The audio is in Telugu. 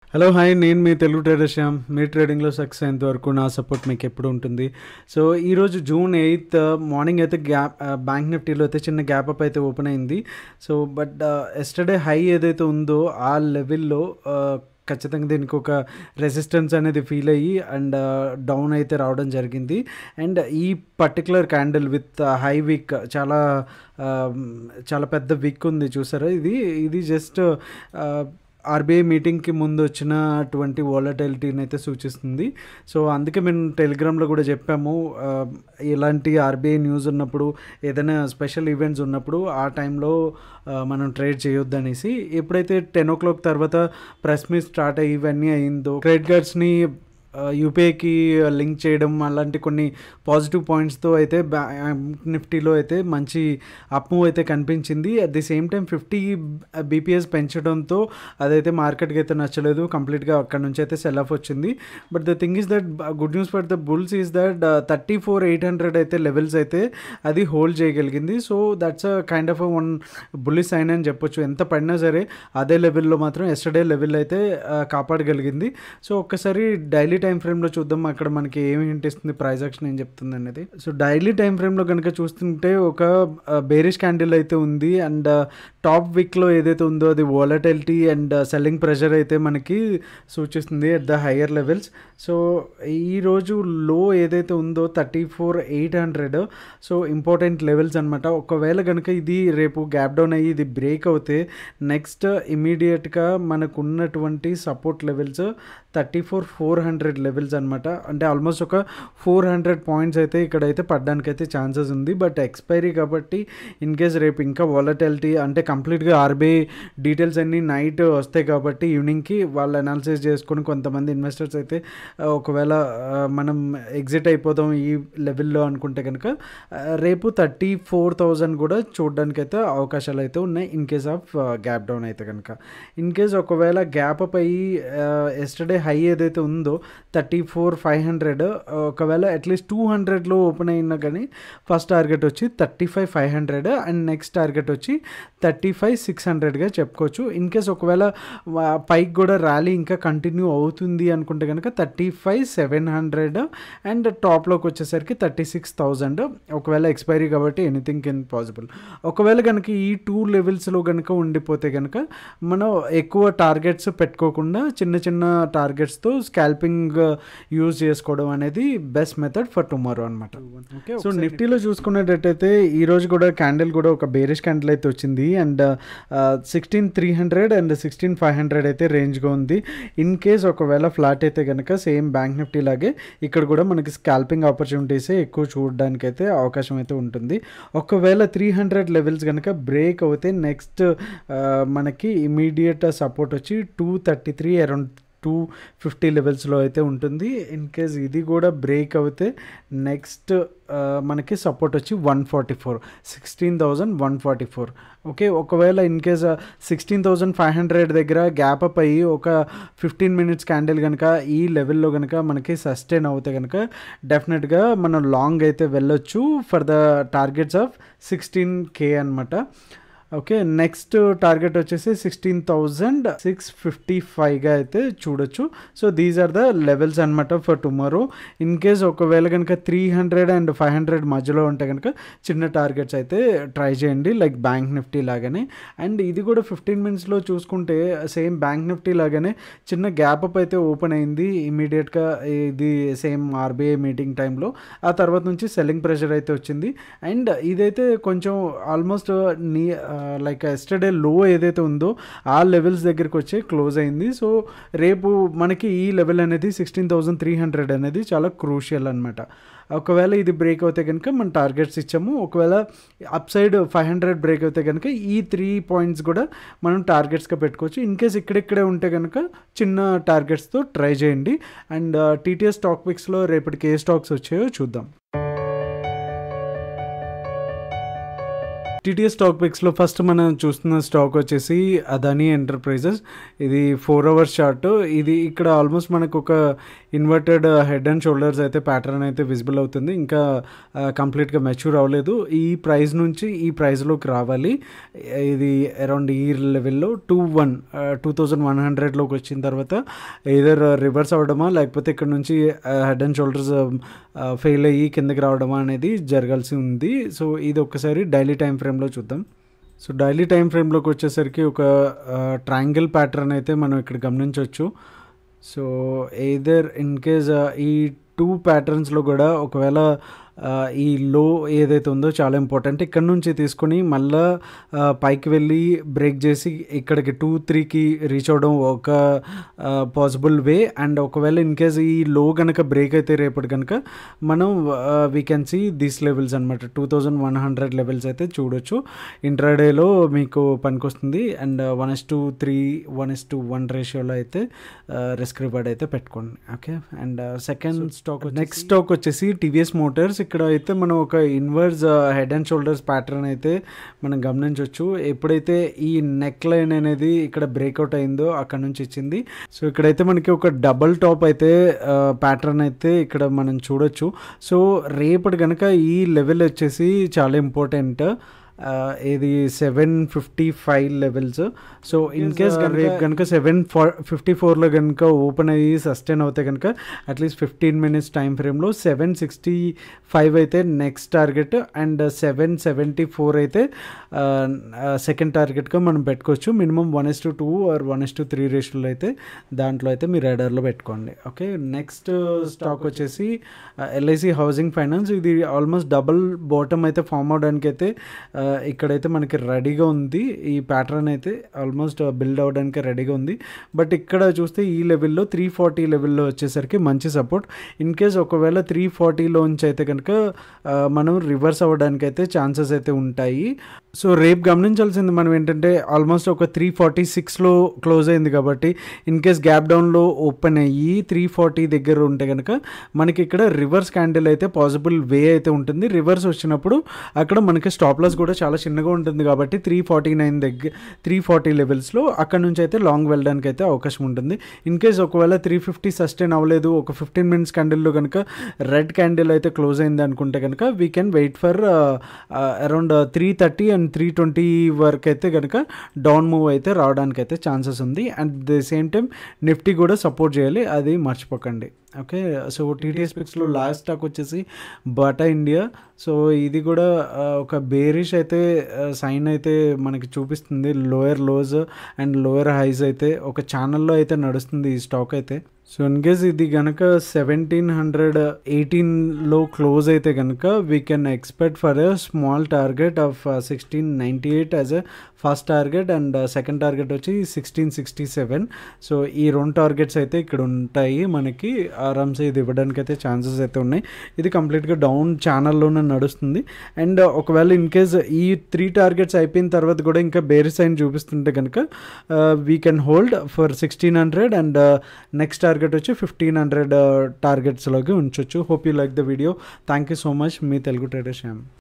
హలో హాయ్ నేను మీ తెలుగు ట్రేడర్ శ్యామ్ మీ ట్రేడింగ్లో సక్సెస్ అయ్యేంత వరకు నా సపోర్ట్ మీకు ఎప్పుడు ఉంటుంది సో ఈరోజు జూన్ ఎయిత్ మార్నింగ్ అయితే గ్యాప్ బ్యాంక్ నిఫ్టీలో అయితే చిన్న గ్యాప్ అప్ అయితే ఓపెన్ అయింది సో బట్ ఎస్టర్డే హై ఏదైతే ఉందో ఆ లెవెల్లో ఖచ్చితంగా దీనికి ఒక రెసిస్టెన్స్ అనేది ఫీల్ అయ్యి అండ్ డౌన్ అయితే రావడం జరిగింది అండ్ ఈ particular candle with high wick చాలా చాలా పెద్ద వీక్ ఉంది చూసారా ఇది ఇది జస్ట్ ఆర్బీఐ మీటింగ్కి ముందు వచ్చినటువంటి వాలటైలిటీని అయితే సూచిస్తుంది సో అందుకే మేము టెలిగ్రామ్లో కూడా చెప్పాము ఇలాంటి ఆర్బీఐ న్యూస్ ఉన్నప్పుడు ఏదైనా స్పెషల్ ఈవెంట్స్ ఉన్నప్పుడు ఆ టైంలో మనం ట్రేడ్ చేయొద్దు అనేసి ఎప్పుడైతే టెన్ ఓ క్లాక్ తర్వాత ప్రెస్ మీట్ స్టార్ట్ అయ్యి ఇవన్నీ అయిందో క్రెడిట్ కార్డ్స్ని యూపీఐకి లింక్ చేయడం అలాంటి కొన్ని పాజిటివ్ పాయింట్స్తో అయితే బ్యాంక్ నిఫ్టీలో అయితే మంచి అప్ మూవ్ అయితే కనిపించింది at the same time fifty BPS పెంచడంతో అదైతే మార్కెట్కి అయితే నచ్చలేదు కంప్లీట్గా అక్కడ నుంచి అయితే సెల్ ఆఫ్ వచ్చింది but the thing is that good news for the bulls is that thirty four eight hundred అయితే లెవెల్స్ అయితే అది హోల్డ్ చేయగలిగింది so that's a kind of one bullish sign అని చెప్పొచ్చు ఎంత పడినా సరే అదే లెవెల్లో మాత్రం ఎస్టర్డే లెవెల్ అయితే కాపాడగలిగింది సో ఒక్కసారి డైలీ టైం ఫ్రేమ్లో చూద్దాం అక్కడ మనకి ఏమి హింట్ ఇస్తుంది ప్రైజ్ యాక్షన్ ఏం చెప్తుంది అనేది సో డైలీ టైం ఫ్రేమ్లో కనుక చూస్తుంటే ఒక బేరిష్ క్యాండిల్ అయితే ఉంది అండ్ టాప్ వీక్లో ఏదైతే ఉందో అది వాలటిలిటీ అండ్ సెల్లింగ్ ప్రెషర్ అయితే మనకి సూచిస్తుంది at the higher levels so ఈరోజు లో ఏదైతే ఉందో thirty four eight hundred so important levels అనమాట ఒకవేళ కనుక ఇది రేపు గ్యాప్ డౌన్ అయ్యి ఇది బ్రేక్ అవుతే నెక్స్ట్ ఇమీడియట్గా మనకు ఉన్నటువంటి support levels thirty four four hundred levels అనమాట అంటే ఆల్మోస్ట్ ఒక ఫోర్ హండ్రెడ్ పాయింట్స్ అయితే ఇక్కడైతే పడడానికైతే ఛాన్సెస్ ఉంది బట్ ఎక్స్పైరీ కాబట్టి ఇన్ కేస్ రేపు ఇంకా వాలటాలిటీ అంటే కంప్లీట్గా ఆర్బీఐ డీటెయిల్స్ అన్నీ నైట్ వస్తాయి కాబట్టి ఈవినింగ్కి వాళ్ళు అనాలిసిస్ చేసుకొని కొంతమంది ఇన్వెస్టర్స్ అయితే ఒకవేళ మనం ఎగ్జిట్ అయిపోదాం ఈ లెవెల్లో అనుకుంటే కనుక రేపు థర్టీ ఫోర్ థౌజండ్ కూడా చూడడానికి అయితే అవకాశాలు అయితే ఉన్నాయి in case of gap down అయితే కనుక ఇన్ కేస్ ఒకవేళ గ్యాప్ అప్ అయ్యి ఎస్టర్డే హై ఏదైతే ఉందో థర్టీ ఫోర్ ఫైవ్ హండ్రెడ్ ఒకవేళ అట్లీస్ట్ టూ హండ్రెడ్లో ఓపెన్ అయినా కానీ ఫస్ట్ టార్గెట్ వచ్చి thirty five five hundred and next target వచ్చి థర్టీ ఫైవ్ సిక్స్ హండ్రెడ్గా చెప్పుకోవచ్చు ఇన్ కేస్ ఒకవేళ పైకి కూడా ర్యాలీ ఇంకా కంటిన్యూ అవుతుంది అనుకుంటే కనుక thirty five seven hundred and టాప్లోకి వచ్చేసరికి థర్టీ సిక్స్ థౌజండ్ ఒకవేళ ఎక్స్పైరీ కాబట్టి ఎనీథింగ్ కెన్ పాసిబుల్ ఒకవేళ కనుక ఈ టూ లెవెల్స్లో కనుక ఉండిపోతే కనుక మనం ఎక్కువ టార్గెట్స్ పెట్టుకోకుండా చిన్న చిన్న టార్గెట్స్తో స్కాల్పింగ్ యూజ్ చేసుకోవడం అనేది బెస్ట్ మెథడ్ ఫర్ టుమారో అనమాట సో నిఫ్టీలో చూసుకునేటట్టయితే ఈ రోజు కూడా క్యాండిల్ కూడా ఒక బేరిష్ క్యాండిల్ అయితే వచ్చింది and sixteen three hundred and sixteen five hundred అయితే రేంజ్గా ఉంది ఇన్ కేస్ ఒకవేళ ఫ్లాట్ అయితే కనుక సేమ్ బ్యాంక్ నిఫ్టీ లాగే ఇక్కడ కూడా మనకి స్కాల్పింగ్ ఆపర్చునిటీసే ఎక్కువ చూడడానికి అయితే అవకాశం అయితే ఉంటుంది ఒకవేళ త్రీ హండ్రెడ్ లెవెల్స్ కనుక బ్రేక్ అవుతే నెక్స్ట్ మనకి ఇమీడియట్ సపోర్ట్ వచ్చి two thirty three around two fifty లెవెల్స్లో అయితే ఉంటుంది ఇన్ కేస్ ఇది కూడా బ్రేక్ అవుతే నెక్స్ట్ మనకి సపోర్ట్ వచ్చి one forty four sixteen thousand one forty four okay ఒకవేళ in case sixteen thousand five hundred దగ్గర గ్యాప్ అప్ అయ్యి ఒక ఫిఫ్టీన్ మినిట్స్ క్యాండిల్ కనుక ఈ లెవెల్లో కనుక మనకి సస్టైన్ అవుతే కనుక డెఫినెట్గా మనం లాంగ్ అయితే వెళ్ళొచ్చు for the targets of sixteen K అనమాట ఓకే నెక్స్ట్ టార్గెట్ వచ్చేసి సిక్స్టీన్ థౌజండ్ సిక్స్ ఫిఫ్టీ ఫైవ్గా అయితే చూడొచ్చు so these are the levels అనమాట ఫర్ టుమారో ఇన్ కేస్ ఒకవేళ కనుక three hundred and five hundred మధ్యలో ఉంటే కనుక చిన్న టార్గెట్స్ అయితే ట్రై చేయండి లైక్ బ్యాంక్ నిఫ్టీ లాగానే అండ్ ఇది కూడా ఫిఫ్టీన్ మినిట్స్లో చూసుకుంటే సేమ్ బ్యాంక్ నిఫ్టీ లాగానే చిన్న గ్యాప్ అప్ అయితే ఓపెన్ అయింది ఇమీడియట్గా ఇది సేమ్ ఆర్బీఐ మీటింగ్ టైంలో ఆ తర్వాత నుంచి సెల్లింగ్ ప్రెషర్ అయితే వచ్చింది అండ్ ఇదైతే కొంచెం ఆల్మోస్ట్ నీ లైక్ ఎస్టర్డే లో ఏదైతే ఉందో ఆ లెవెల్స్ దగ్గరికి వచ్చి క్లోజ్ అయింది సో రేపు మనకి ఈ లెవెల్ అనేది సిక్స్టీన్ థౌజండ్ త్రీ హండ్రెడ్ అనేది చాలా క్రూషియల్ అనమాట ఒకవేళ ఇది బ్రేక్ అవుతే కనుక మనం టార్గెట్స్ ఇచ్చాము ఒకవేళ upside five hundred break అవుతే కనుక ఈ త్రీ పాయింట్స్ కూడా మనం టార్గెట్స్గా పెట్టుకోవచ్చు ఇన్ కేస్ ఇక్కడిక్కడే ఉంటే కనుక చిన్న టార్గెట్స్తో ట్రై చేయండి అండ్ టీటీఎస్ స్టాక్ పిక్స్లో రేపటికి ఏ స్టాక్స్ వచ్చాయో చూద్దాం టీటీఎస్ స్టాక్ పిక్స్లో ఫస్ట్ మనం చూస్తున్న స్టాక్ వచ్చేసి అదానీ ఎంటర్ప్రైజెస్ ఇది ఫోర్ అవర్స్ చార్ట్ ఇది ఇక్కడ ఆల్మోస్ట్ మనకు ఒక ఇన్వర్టెడ్ హెడ్ అండ్ షోల్డర్స్ అయితే ప్యాటర్న్ అయితే విజిబుల్ అవుతుంది ఇంకా కంప్లీట్గా మెచ్యూర్ అవ్వలేదు ఈ ప్రైస్ నుంచి ఈ ప్రైస్లోకి రావాలి ఇది అరౌండ్ ఈ లెవెల్లో two one two thousand one హండ్రెడ్లోకి వచ్చిన తర్వాత ఏదర్ రివర్స్ అవ్వడమా లేకపోతే ఇక్కడ నుంచి హెడ్ అండ్ షోల్డర్స్ ఫెయిల్ అయ్యి కిందకి రావడమా అనేది జరగాల్సి ఉంది సో ఇది ఒక్కసారి డైలీ టైం ఫ్రేమ్లో చూద్దాం సో డైలీ టైం ఫ్రేమ్లోకి వచ్చేసరికి ఒక ట్రయాంగిల్ ప్యాటర్న్ అయితే మనం ఇక్కడ గమనించవచ్చు సో ఎయిదర్ ఇన్ కేస్ ఈ టూ ప్యాటర్న్స్లో కూడా ఒకవేళ ఈ లో ఏదైతే ఉందో చాలా ఇంపార్టెంట్ ఇక్కడ నుంచి తీసుకొని మళ్ళా పైకి వెళ్ళి బ్రేక్ చేసి ఇక్కడికి టూ త్రీకి రీచ్ అవ్వడం ఒక పాసిబుల్ వే అండ్ ఒకవేళ ఇన్ కేస్ ఈ లో కనుక బ్రేక్ అయితే రేపటి కనుక మనం we can see these levels అనమాట two thousand one hundred levels అయితే చూడొచ్చు ఇంట్రాడేలో మీకు పనికొస్తుంది and one is two three one is two one రేషియోలో అయితే రిస్క్ రివార్డ్ అయితే పెట్టుకోండి okay and second stock next stock వచ్చేసి టీవీఎస్ మోటార్స్ ఇక్కడ అయితే మనం ఒక inverse head and shoulders pattern అయితే మనం గమనించవచ్చు ఎప్పుడైతే ఈ నెక్ లైన్ అనేది ఇక్కడ బ్రేక్అవుట్ అయిందో అక్కడ నుంచి ఇచ్చింది సో ఇక్కడైతే మనకి ఒక డబల్ టాప్ అయితే ప్యాటర్న్ అయితే ఇక్కడ మనం చూడొచ్చు సో రేపటి కనుక ఈ లెవెల్ వచ్చేసి చాలా ఇంపార్టెంట్ ఇది seven fifty five levels so in case రేపు కనుక సెవెన్ ఫోర్ ఫిఫ్టీ ఫోర్లో కనుక ఓపెన్ అయ్యి సస్టైన్ అవుతే కనుక అట్లీస్ట్ ఫిఫ్టీన్ మినిట్స్ టైం ఫ్రేమ్లో సెవెన్ సిక్స్టీ ఫైవ్ అయితే next target and seven seventy four అయితే సెకండ్ టార్గెట్గా మనం పెట్టుకోవచ్చు minimum one is to two or one is to three రేషియోలో అయితే దాంట్లో అయితే మీరు రైడర్లో పెట్టుకోండి ఓకే నెక్స్ట్ స్టాక్ వచ్చేసి ఎల్ఐసి హౌసింగ్ ఫైనాన్స్ ఇది ఆల్మోస్ట్ డబుల్ బాటమ్ అయితే ఫామ్ అవడానికి అయితే ఇక్కడైతే మనకి రెడీగా ఉంది ఈ ప్యాటర్న్ అయితే ఆల్మోస్ట్ బిల్డ్ అవడానికి రెడీగా ఉంది బట్ ఇక్కడ చూస్తే ఈ లెవెల్లో త్రీ ఫార్టీ లెవెల్లో వచ్చేసరికి మంచి సపోర్ట్ ఇన్ కేస్ ఒకవేళ త్రీ ఫార్టీలోంచి అయితే కనుక మనం రివర్స్ అవ్వడానికి అయితే ఛాన్సెస్ అయితే ఉంటాయి సో రేపు గమనించాల్సింది మనం ఏంటంటే ఆల్మోస్ట్ ఒక త్రీ ఫార్టీ సిక్స్లో క్లోజ్ అయింది కాబట్టి ఇన్ కేస్ గ్యాప్ డౌన్లో ఓపెన్ అయ్యి త్రీ ఫార్టీ దగ్గర ఉంటే కనుక మనకి ఇక్కడ రివర్స్ క్యాండిల్ అయితే పాసిబుల్ వే అయితే ఉంటుంది రివర్స్ వచ్చినప్పుడు అక్కడ మనకి స్టాప్ లాస్ కూడా చాలా చిన్నగా ఉంటుంది కాబట్టి త్రీ ఫార్టీ నైన్ దగ్గర త్రీ ఫార్టీ లెవెల్స్లో అక్కడ నుంచి అయితే లాంగ్ వెళ్ళడానికి అయితే అవకాశం ఉంటుంది ఇన్ కేస్ ఒకవేళ త్రీ ఫిఫ్టీ సస్టైన్ అవ్వలేదు ఒక ఫిఫ్టీన్ మినిట్స్ క్యాండిల్లో కనుక రెడ్ క్యాండిల్ అయితే క్లోజ్ అయింది అనుకుంటే కనుక we can wait for around three thirty and three twenty వరకు అయితే కనుక డౌన్ మూవ్ అయితే రావడానికి అయితే ఛాన్సెస్ ఉంది and the same time nifty కూడా సపోర్ట్ చేయాలి అది మర్చిపోకండి ఓకే సో టీటీఎస్ పిక్స్లో లాస్ట్ స్టాక్ వచ్చేసి బాటా ఇండియా సో ఇది కూడా ఒక బేరిష్ అయితే సైన్ అయితే మనకి చూపిస్తుంది lower lows and lower highs అయితే ఒక ఛానల్లో అయితే నడుస్తుంది ఈ స్టాక్ అయితే సో ఇన్ కేస్ ఇది కనుక సెవెంటీన్ హండ్రెడ్ ఎయిటీన్లో క్లోజ్ అయితే కనుక we can expect for a small target of sixteen ninety eight as a first target and second target వచ్చి సిక్స్టీన్ సిక్స్టీ సెవెన్ సో ఈ రెండు టార్గెట్స్ అయితే ఇక్కడ ఉంటాయి మనకి ఆరామ్సే ఇది ఇవ్వడానికి అయితే ఛాన్సెస్ అయితే ఉన్నాయి ఇది కంప్లీట్గా డౌన్ ఛానల్లోనే నడుస్తుంది అండ్ ఒకవేళ ఇన్ కేస్ ఈ త్రీ టార్గెట్స్ అయిపోయిన తర్వాత కూడా ఇంకా బేరీ సైన్ చూపిస్తుంటే కనుక we can hold for sixteen hundred and next target వచ్చి ఫిఫ్టీన్ హండ్రెడ్ టార్గెట్స్లోకి ఉంచవచ్చు hope you like the video thank you so much మీ తెలుగు ట్రేడర్ శ్యామ్